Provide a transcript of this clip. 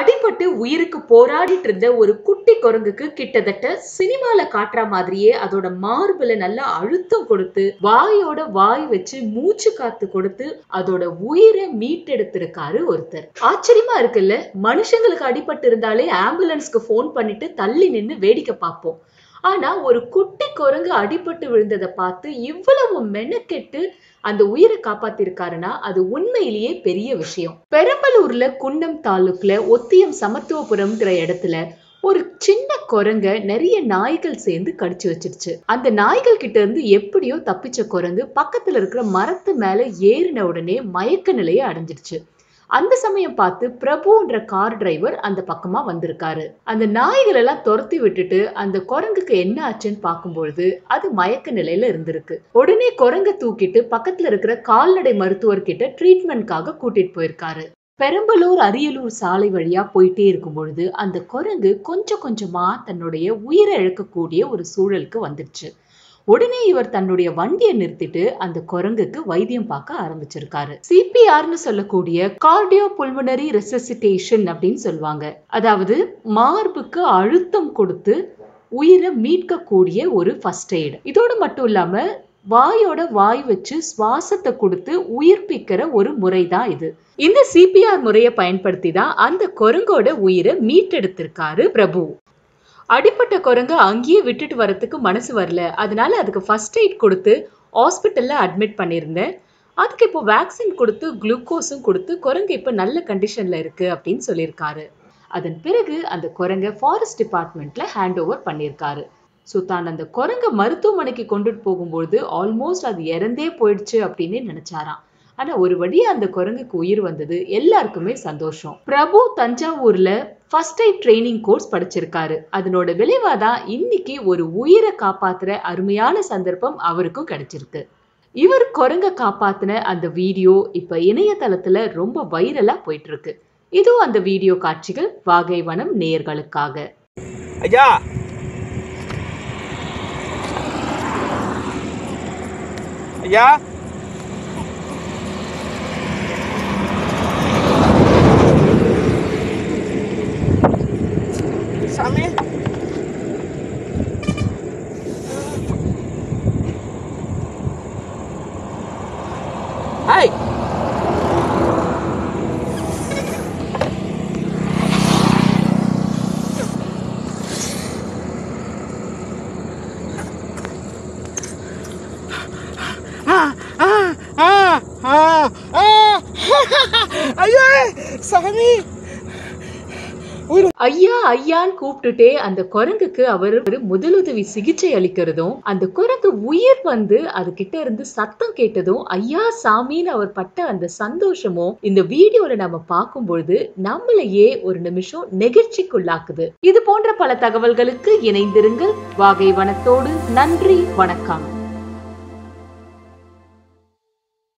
அடிபட்டு உயிருக்கு போராடிட்டு இருந்த ஒரு குட்டி குரங்குக்கு கிட்டத்தட்ட சினிமால காட்டுற மாதிரியே அதோட மார்புல நல்லா அழுத்தம் கொடுத்து வாயோட வாய் வச்சு மூச்சு காத்து கொடுத்து அதோட உயிரை மீட்டெடுத்திருக்காரு ஒருத்தர் ஆச்சரியமா இருக்குல்ல மனுஷங்களுக்கு அடிபட்டு இருந்தாலே ஆம்புலன்ஸ்க்கு ஃபோன் பண்ணிட்டு தள்ளி நின்னு வேடிக்கை பார்ப்போம் ஆனா ஒரு குட்டி குரங்கு அடிபட்டு விழுந்ததை பார்த்து இவ்வளவு மெனக்கெட்டு அந்த உயிரை காப்பாத்திருக்காருன்னா அது உண்மையிலேயே பெரிய விஷயம் பெரம்பலூர்ல குன்னம் தாலுக்குல ஒத்தியம் சமத்துவபுரம்ங்கிற இடத்துல ஒரு சின்ன குரங்க நிறைய நாய்கள் சேர்ந்து கடிச்சு வச்சிருச்சு அந்த நாய்கள் கிட்ட இருந்து எப்படியோ தப்பிச்ச குரங்கு பக்கத்துல இருக்கிற மரத்து மேல ஏறின உடனே மயக்க நிலையை அடைஞ்சிருச்சு அந்த சமயம் பார்த்து பிரபுன்ற கார் டிரைவர் அந்த பக்கமா வந்திருக்காரு அந்த நாய்கள் எல்லாம் துரத்தி விட்டுட்டு அந்த குரங்குக்கு என்ன ஆச்சுன்னு பார்க்கும்பொழுது அது மயக்க நிலையில இருந்திருக்கு உடனே குரங்க தூக்கிட்டு பக்கத்துல இருக்கிற கால்நடை மருத்துவர்கிட்ட ட்ரீட்மெண்ட்காக கூட்டிட்டு போயிருக்காரு பெரம்பலூர் அரியலூர் சாலை வழியா போயிட்டே இருக்கும் பொழுது அந்த குரங்கு கொஞ்சம் கொஞ்சமா தன்னுடைய உயிரை இழக்கக்கூடிய ஒரு சூழலுக்கு வந்துடுச்சு உடனே இவர் தன்னுடைய வண்டியை நிறுத்திட்டு அந்த குரங்குக்கு வைத்தியம் பார்க்க ஆரம்பிச்சிருக்காரு சிபிஆர்னு சொல்லக்கூடிய கார்டியோ புல்மனரி ரெசசிட்டேஷன் அப்படின்னு சொல்லுவாங்க அதாவது மார்புக்கு அழுத்தம் கொடுத்து உயிரை மீட்கக்கூடிய ஒரு ஃபர்ஸ்ட் எய்டு இதோடு மட்டும் இல்லாம வாயோட வாய் வச்சு சுவாசத்தை கொடுத்து உயிர்ப்பிக்கிற ஒரு முறை தான் இது இந்த சிபிஆர் முறையை பயன்படுத்தி தான் அந்த குரங்கோட உயிரை மீட்டெடுத்திருக்காரு பிரபு அடிப்பட்ட குரங்கு அங்கேயே விட்டுட்டு வரத்துக்கு மனசு வரல அதனால அதுக்கு ஃபர்ஸ்ட் எய்ட் கொடுத்து ஹாஸ்பிட்டல்ல அட்மிட் பண்ணியிருந்தேன் அதுக்கு இப்போ வேக்சின் கொடுத்து குளுக்கோஸும் கொடுத்து குரங்கு இப்போ நல்ல கண்டிஷன்ல இருக்கு அப்படின்னு சொல்லியிருக்காரு அதன் பிறகு அந்த குரங்கை ஃபாரஸ்ட் டிபார்ட்மெண்ட்ல ஹேண்ட் ஓவர் பண்ணியிருக்காரு ஸோ தான் அந்த குரங்கை மருத்துவமனைக்கு கொண்டுட்டு போகும்பொழுது ஆல்மோஸ்ட் அது இறந்தே போயிடுச்சு அப்படின்னு நினைச்சாராம் ஆனா ஒரு வழியா அந்த குரங்குக்கு உயிர் வந்தது எல்லாருக்குமே சந்தோஷம் பிரபு தஞ்சாவூர்ல ஃபர்ஸ்ட் எய்ட் ட்ரைனிங் கோர்ஸ் படிச்சிருக்காரு அதனோட விளைவாதான் இன்னைக்கு ஒரு உயிரை காப்பாத்துற அருமையான சந்தர்ப்பம் அவருக்கும் கிடைச்சிருக்கு இவர் குரங்க காப்பாத்தின அந்த வீடியோ இப்ப இணையதளத்துல ரொம்ப வைரலா போயிட்டு இருக்கு இதோ அந்த வீடியோ காட்சிகள் வாகை வனம் நேயர்களுக்காக ஐயா ஐயா சாமி ஹாய் ஐயா சாமி ஐயா ஐயான்னு கூப்பிட்டுட்டே அந்த குரங்குக்கு அவர் ஒரு முதலுதவி சிகிச்சை அளிக்கிறதும் அந்த குரங்கு உயிர் வந்து அது கிட்ட இருந்து சத்தம் கேட்டதும் ஐயா சாமின்னு அவர் பட்ட அந்த சந்தோஷமும் இந்த வீடியோல நம்ம பார்க்கும் பொழுது நம்மளையே ஒரு நிமிஷம் நெகிழ்ச்சிக்குள்ளாக்குது இது போன்ற பல தகவல்களுக்கு இணைந்திருங்கள் வாகை வனத்தோடு நன்றி வணக்கம்